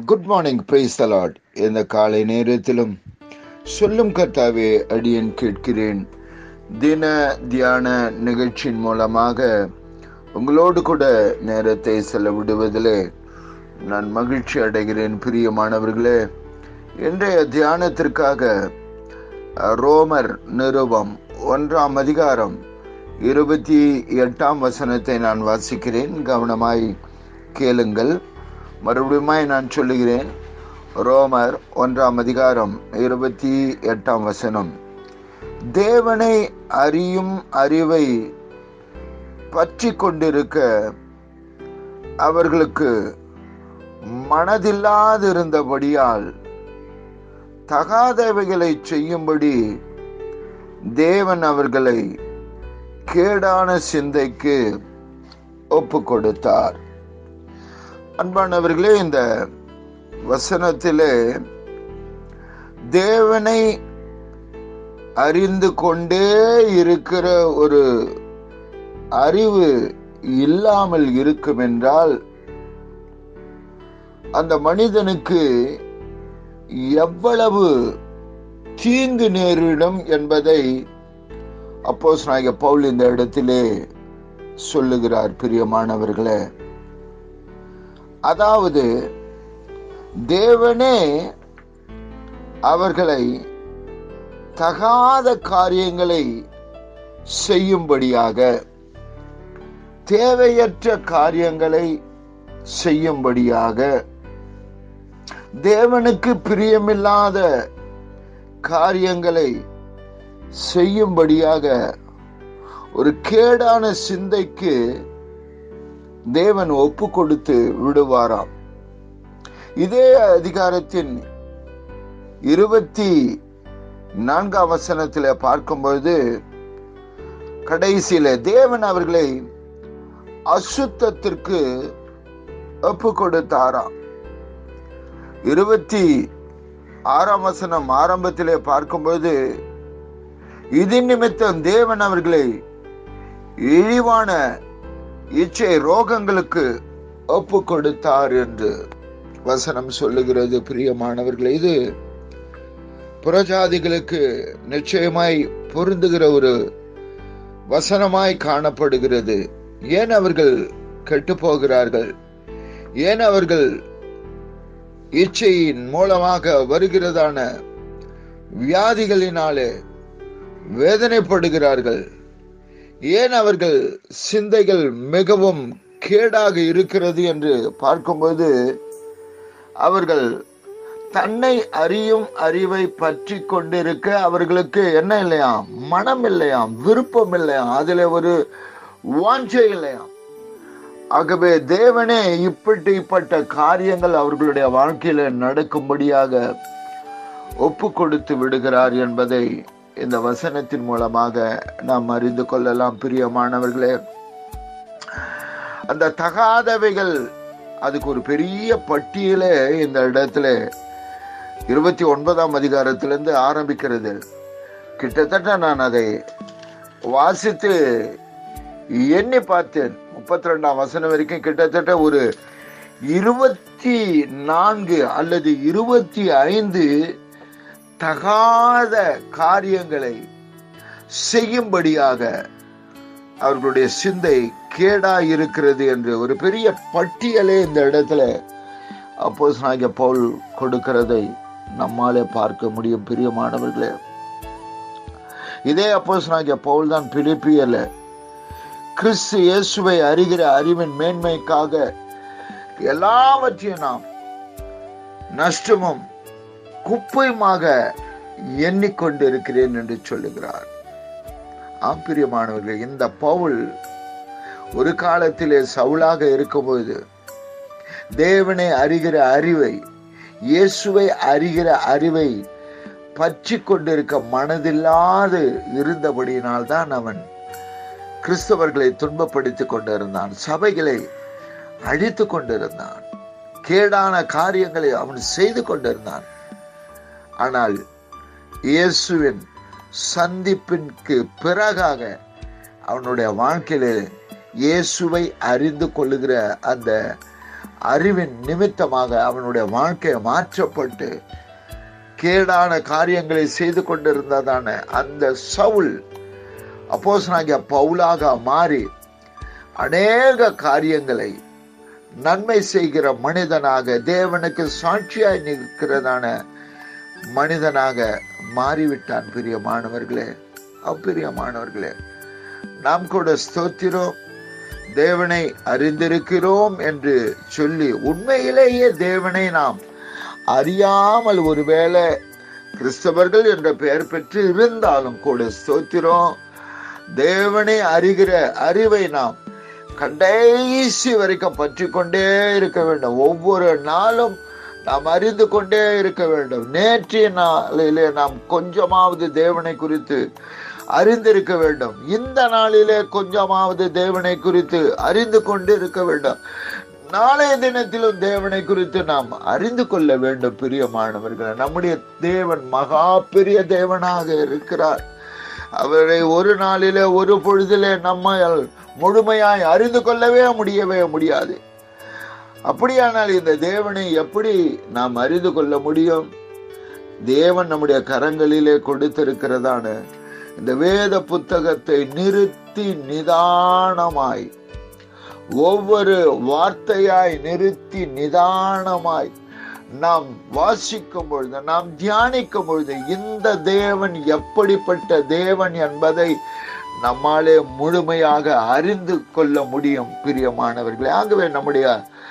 good morning price தலாட் இந்த காலை நேரத்திலும் சொல்லும் கர்த்தாவே அடியேன் கேட்கிறேன் தின தியான நிகழ்ச்சியின் மூலமாக உங்களோடு கூட நேரத்தை செலவிடுவதிலே நான் மகிழ்ச்சி அடைகிறேன் பிரியமானவர்களே இன்றைய தியானத்திற்காக அஹ், ரோமர் நிருபம் ஒன்றாம் அதிகாரம் இருபத்தி எட்டாம் வசனத்தை நான் வாசிக்கிறேன் கவனமாய் கேளுங்கள் மறுபடியுமாய் நான் சொல்லுகிறேன் ரோமர் ஒன்றாம் அதிகாரம் இருபத்தி எட்டாம் வசனம் தேவனை அறியும் அறிவை பற்றி கொண்டிருக்க அவர்களுக்கு மனதில்லாதிருந்தபடியால் தகாதவைகளை செய்யும்படி தேவன் அவர்களை கேடான சிந்தைக்கு ஒப்பு கொடுத்தார் அன்பானவர்களே இந்த வசனத்திலே தேவனை அறிந்து கொண்டே இருக்கிற ஒரு அறிவு இல்லாமல் இருக்கும் என்றால் அந்த மனிதனுக்கு எவ்வளவு தீங்கு நேரிடும் என்பதை அப்போஸ் நாயக பவுல் இந்த இடத்திலே சொல்லுகிறார் பிரியமானவர்களே அதாவது தேவனே அவர்களை தகாத காரியங்களை செய்யும்படியாக தேவையற்ற காரியங்களை செய்யும்படியாக தேவனுக்கு பிரியமில்லாத காரியங்களை செய்யும்படியாக ஒரு கேடான சிந்தைக்கு தேவன் ஒப்பு கொடுத்து விடுவாராம் இதே அதிகாரத்தின் இருபத்தி நான்காம் வசனத்தில் பார்க்கும்பொழுது கடைசியில தேவன் அவர்களை அசுத்தத்திற்கு ஒப்பு கொடுத்தாராம் இருபத்தி ஆறாம் வசனம் ஆரம்பத்திலே பார்க்கும்போது இது நிமித்தம் தேவன் அவர்களை இழிவான இச்சை ரோகங்களுக்கு ஒப்பு கொடுத்தார் என்று வசனம் சொல்லுகிறது பிரியமானவர்களே இது புறஜாதிகளுக்கு நிச்சயமாய் பொருந்துகிற ஒரு வசனமாய் காணப்படுகிறது ஏன் அவர்கள் கெட்டு போகிறார்கள் ஏன் அவர்கள் இச்சையின் மூலமாக வருகிறதான வியாதிகளினாலே வேதனைப்படுகிறார்கள் ஏன் அவர்கள் சிந்தைகள் மிகவும் கேடாக இருக்கிறது என்று பார்க்கும்போது அவர்கள் தன்னை அறியும் அறிவை பற்றி கொண்டிருக்க அவர்களுக்கு என்ன இல்லையாம் மனம் இல்லையாம் விருப்பம் இல்லையாம் அதுல ஒரு வாஞ்சை இல்லையாம் ஆகவே தேவனே இப்படிப்பட்ட காரியங்கள் அவர்களுடைய வாழ்க்கையில நடக்கும்படியாக ஒப்பு கொடுத்து விடுகிறார் என்பதை இந்த வசனத்தின் மூலமாக நாம் அறிந்து கொள்ளலாம் பிரியமானவர்களே அந்த தகாதவைகள் அதுக்கு ஒரு பெரிய பட்டியலே இந்த இடத்துல இருபத்தி ஒன்பதாம் அதிகாரத்திலிருந்து ஆரம்பிக்கிறது கிட்டத்தட்ட நான் அதை வாசித்து எண்ணி பார்த்தேன் முப்பத்தி ரெண்டாம் வசனம் வரைக்கும் கிட்டத்தட்ட ஒரு இருபத்தி நான்கு அல்லது இருபத்தி ஐந்து தகாத காரியங்களை செய்யும்படியாக அவர்களுடைய சிந்தை கேடா இருக்கிறது என்று ஒரு பெரிய பட்டியலே இந்த இடத்துல அப்போஸ் நாயக பவுல் கொடுக்கிறதை நம்மாலே பார்க்க முடியும் பிரியமானவர்களே இதே அப்போஸ் நாயக பவுல் தான் பிலிப்பியல கிறிஸ்து இயேசுவை அறிகிற அறிவின் மேன்மைக்காக எல்லாவற்றையும் நாம் நஷ்டமும் குப்பையுமாக எண்ணிக்கொண்டிருக்கிறேன் என்று சொல்லுகிறார் ஆம்பிரியமானவர்கள் இந்த பவுல் ஒரு காலத்திலே சவுலாக இருக்கும்போது தேவனை அறிகிற அறிவை இயேசுவை அறிகிற அறிவை பற்றி கொண்டிருக்க மனதில்லாது இருந்தபடியினால் தான் அவன் கிறிஸ்தவர்களை துன்பப்படுத்திக் கொண்டிருந்தான் சபைகளை அழித்து கொண்டிருந்தான் கேடான காரியங்களை அவன் செய்து கொண்டிருந்தான் ஆனால் இயேசுவின் சந்திப்பிற்கு பிறகாக அவனுடைய வாழ்க்கையில இயேசுவை அறிந்து கொள்ளுகிற அந்த அறிவின் நிமித்தமாக அவனுடைய வாழ்க்கை மாற்றப்பட்டு கேடான காரியங்களை செய்து கொண்டிருந்ததான அந்த சவுல் அப்போஸ்தலனாகிய பவுலாக மாறி அநேக காரியங்களை நன்மை செய்கிற மனிதனாக தேவனுக்கு சாட்சியாய் நிற்கிறதான மனிதனாக மாறிவிட்டான் பிரியமானவர்களே அப்பிரியமானவர்களே நாம் கூட ஸ்தோத்திரோம் தேவனை அறிந்திருக்கிறோம் என்று சொல்லி உண்மையிலேயே தேவனை நாம் அறியாமல் ஒருவேளை கிறிஸ்தவர்கள் என்ற பெயர் பெற்று இருந்தாலும் கூட ஸ்தோத்திரம் தேவனை அறிகிற அறிவை நாம் கடைசி வரைக்கும் பற்றி கொண்டே இருக்க வேண்டும் ஒவ்வொரு நாளும் நாம் அறிந்து கொண்டே இருக்க வேண்டும் நேற்றைய நாளிலே நாம் கொஞ்சமாவது தேவனை குறித்து அறிந்திருக்க வேண்டும் இந்த நாளிலே கொஞ்சமாவது தேவனை குறித்து அறிந்து கொண்டு இருக்க வேண்டும் நாளைய தினத்திலும் தேவனை குறித்து நாம் அறிந்து கொள்ள வேண்டும் பிரியமானவர்கள் நம்முடைய தேவன் மகா பெரிய தேவனாக இருக்கிறார் அவரை ஒரு நாளிலே ஒரு பொழுதிலே நம்மால் முழுமையாய் அறிந்து கொள்ளவே முடியவே முடியாது அப்படியானால் இந்த தேவனை எப்படி நாம் அறிந்து கொள்ள முடியும் தேவன் நம்முடைய கரங்களிலே கொடுத்திருக்கிறதான இந்த வேத புத்தகத்தை நிறுத்தி நிதானமாய் ஒவ்வொரு வார்த்தையாய் நிறுத்தி நிதானமாய் நாம் வாசிக்கும் பொழுது நாம் தியானிக்கும் பொழுது இந்த தேவன் எப்படிப்பட்ட தேவன் என்பதை நம்மாலே முழுமையாக அறிந்து கொள்ள முடியும் பிரியமானவர்களே ஆகவே நம்முடைய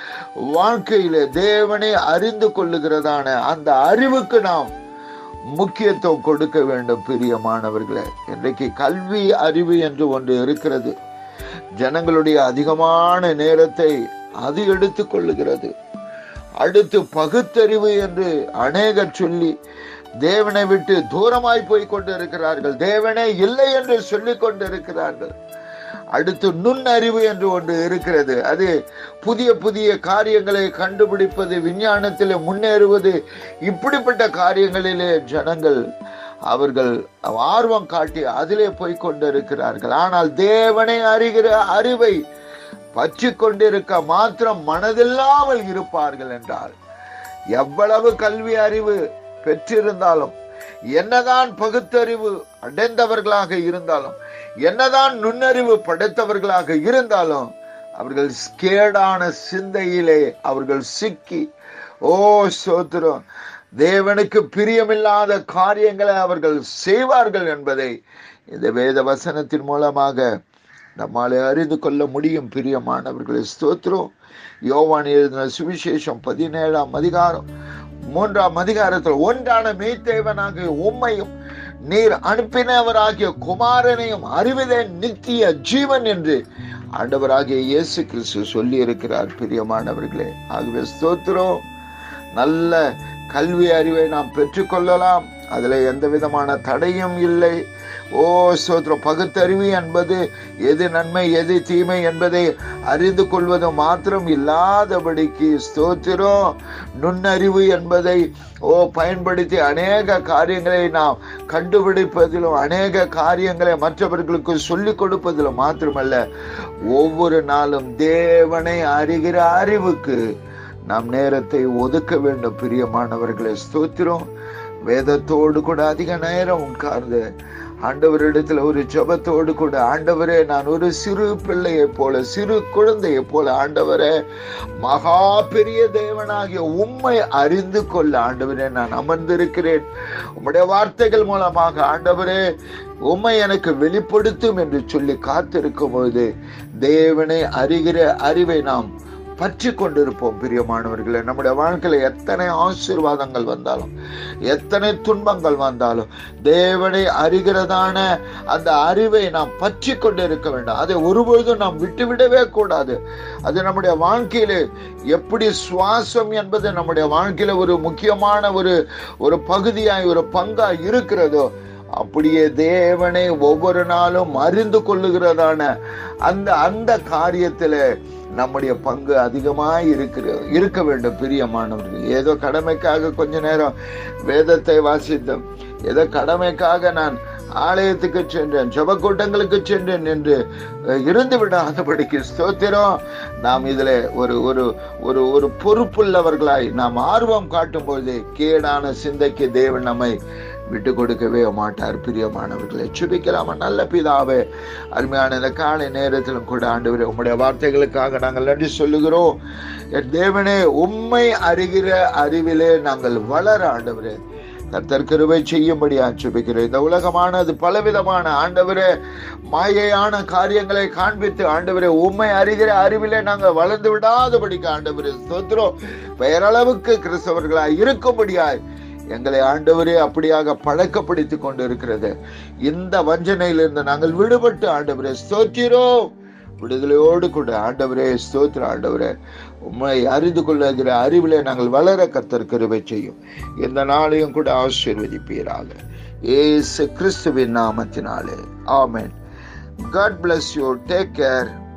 வாழ்க்கையில தேவனை அறிந்து கொள்ளுகிறதான அந்த அறிவுக்கு நாம் முக்கியத்துவம் கொடுக்க வேண்டும் பிரியமானவர்களே இன்றைக்கு கல்வி அறிவு என்று ஒன்று இருக்கிறது ஜனங்களுடைய அதிகமான நேரத்தை அது எடுத்துக் கொள்ளுகிறது அடுத்து பகுத்தறிவு என்று அநேகர் சொல்லி தேவனை விட்டு தூரமாய் போய் கொண்டிருக்கிறார்கள் தேவனே இல்லை என்று சொல்லிக் கொண்டிருக்கிறார்கள் அடுத்து நுண்ணறிவு என்று ஒன்று இருக்கிறது அது புதிய புதிய காரியங்களை கண்டுபிடிப்பது விஞ்ஞானத்தில் முன்னேறுவது இப்படிப்பட்ட காரியங்களிலே ஜனங்கள் அவர்கள் ஆர்வம் காட்டி அதிலே போய் கொண்டிருக்கிறார்கள் ஆனால் தேவனை அறிகிற அறிவை பற்றி கொண்டிருக்க மாத்திரம் மனதில்லாமல் இருப்பார்கள் என்றால் எவ்வளவு கல்வி அறிவு பெற்றிருந்தாலும் என்னதான் பகுத்தறிவு அடைந்தவர்களாக இருந்தாலும் என்னதான் நுண்ணறிவு படைத்தவர்களாக இருந்தாலும் அவர்கள் ஸ்கேடான சிந்தையிலே அவர்கள் சிக்கி ஓ சோத்திரம் தேவனுக்கு பிரியமில்லாத காரியங்களை அவர்கள் செய்வார்கள் என்பதை இந்த வேத வசனத்தின் மூலமாக நம்மாலே அறிந்து கொள்ள முடியும் பிரியமானவர்களை ஸ்தோத்திரம் யோவான் எழுதின சுவிசேஷம் பதினேழாம் அதிகாரம் மூன்றாம் அதிகாரத்தில் ஒன்றான மெய்த்தேவனாகிய உம்மையும் நீர் அனுப்பினவராகிய குமாரனையும் அறிவதே நித்திய ஜீவன் என்று ஆண்டவராகிய இயேசு கிறிஸ்து சொல்லி இருக்கிறார் பிரியமானவர்களே ஆகவே ஸ்தோத்திரம் நல்ல கல்வி அறிவை நாம் பெற்றுக்கொள்ளலாம் அதுல எந்த விதமான தடையும் இல்லை ஓ சோத்ரம் பகுத்தறிவு என்பது எது நன்மை எது தீமை என்பதை அறிந்து கொள்வது மாத்திரம் இல்லாதபடிக்கு ஸ்தோத்திரம் நுண்ணறிவு என்பதை ஓ பயன்படுத்தி அநேக காரியங்களை நாம் கண்டுபிடிப்பதிலும் அநேக காரியங்களை மற்றவர்களுக்கு சொல்லிக் கொடுப்பதிலும் மாத்திரமல்ல ஒவ்வொரு நாளும் தேவனை அறிகிற அறிவுக்கு நாம் நேரத்தை ஒதுக்க வேண்டும் பிரியமானவர்களை ஸ்தோத்திரம் வேதத்தோடு கூட அதிக நேரம் உட்கார்ந்து ஆண்டவரிடத்துல ஒரு ஜபத்தோடு கூட ஆண்டவரே நான் ஒரு சிறு பிள்ளையை போல சிறு குழந்தையை போல ஆண்டவரே மகா பெரிய தேவனாகிய உண்மை அறிந்து கொள்ள ஆண்டவரே நான் அமர்ந்திருக்கிறேன் உம்முடைய வார்த்தைகள் மூலமாக ஆண்டவரே உண்மை எனக்கு வெளிப்படுத்தும் என்று சொல்லி காத்திருக்கும் பொழுது தேவனை அறிகிற அறிவை நாம் பற்றி கொண்டிருப்போம் பிரியமானவர்களே நம்முடைய வாழ்க்கையில எத்தனை ஆசீர்வாதங்கள் வந்தாலும் எத்தனை துன்பங்கள் வந்தாலும் தேவனை அறிகிறதான அந்த அறிவை நாம் பற்றி கொண்டு இருக்க வேண்டும் அதை ஒருபொழுதும் நாம் விட்டுவிடவே கூடாது அது நம்முடைய வாழ்க்கையில எப்படி சுவாசம் என்பது நம்முடைய வாழ்க்கையில ஒரு முக்கியமான ஒரு ஒரு பகுதியாய் ஒரு பங்காய் இருக்கிறதோ அப்படியே தேவனை ஒவ்வொரு நாளும் அறிந்து கொள்ளுகிறதான அந்த அந்த காரியத்துல நம்முடைய பங்கு அதிகமாய் இருக்கிற இருக்க வேண்டும் பிரியமானவர்கள் ஏதோ கடமைக்காக கொஞ்ச நேரம் வேதத்தை வாசித்தோம் ஏதோ கடமைக்காக நான் ஆலயத்துக்கு சென்றேன் ஜப கூட்டங்களுக்கு சென்றேன் என்று அஹ், இருந்து விடாதபடிக்கு ஸ்தோத்திரம் நாம் இதுல ஒரு ஒரு ஒரு ஒரு பொறுப்புள்ளவர்களாய் நாம் ஆர்வம் காட்டும் பொழுது கேடான சிந்தைக்கு தேவன் நம்மை விட்டு கொடுக்கவே மாட்டார் பிரியமானவர்களை சுபிக்கலாமா நல்ல பிதாவே அருமையான இந்த காலை நேரத்திலும் கூட ஆண்டவரே உம்முடைய வார்த்தைகளுக்காக நாங்கள் நன்றி சொல்லுகிறோம் என் தேவனே உம்மை அறிகிற அறிவிலே நாங்கள் வளர ஆண்டவரே கர்த்தர் கிருபை செய்யும்படி ஆட்சேபிக்கிறேன் இந்த உலகமானது பலவிதமான ஆண்டவரே மாயையான காரியங்களை காண்பித்து ஆண்டவரே உண்மை அறிகிற அறிவிலே நாங்கள் வளர்ந்து விடாதபடிக்கு ஆண்டவரே ஸ்தோத்திரம் பெயரளவுக்கு கிறிஸ்தவர்களாய் இருக்கும்படியாய் எங்களை ஆண்டவரே அப்படியாக பழக்கப்படுத்தி கொண்டு இருக்கிறது இந்த வஞ்சனையிலிருந்து நாங்கள் விடுபட்டு ஆண்டவரே ஸ்தோத்திரோம் விடுதலையோடு கூட ஆண்டவரே ஸ்தோத்திர ஆண்டவரே உண்மை அறிந்து கொள்ளுகிற அறிவிலே நாங்கள் வளர கர்த்தர் கிருபை செய்யும் இந்த நாளையும் கூட ஆசீர்வதிப்பீராக ஏசு கிறிஸ்துவின் நாமத்தினாலே amen God bless you take care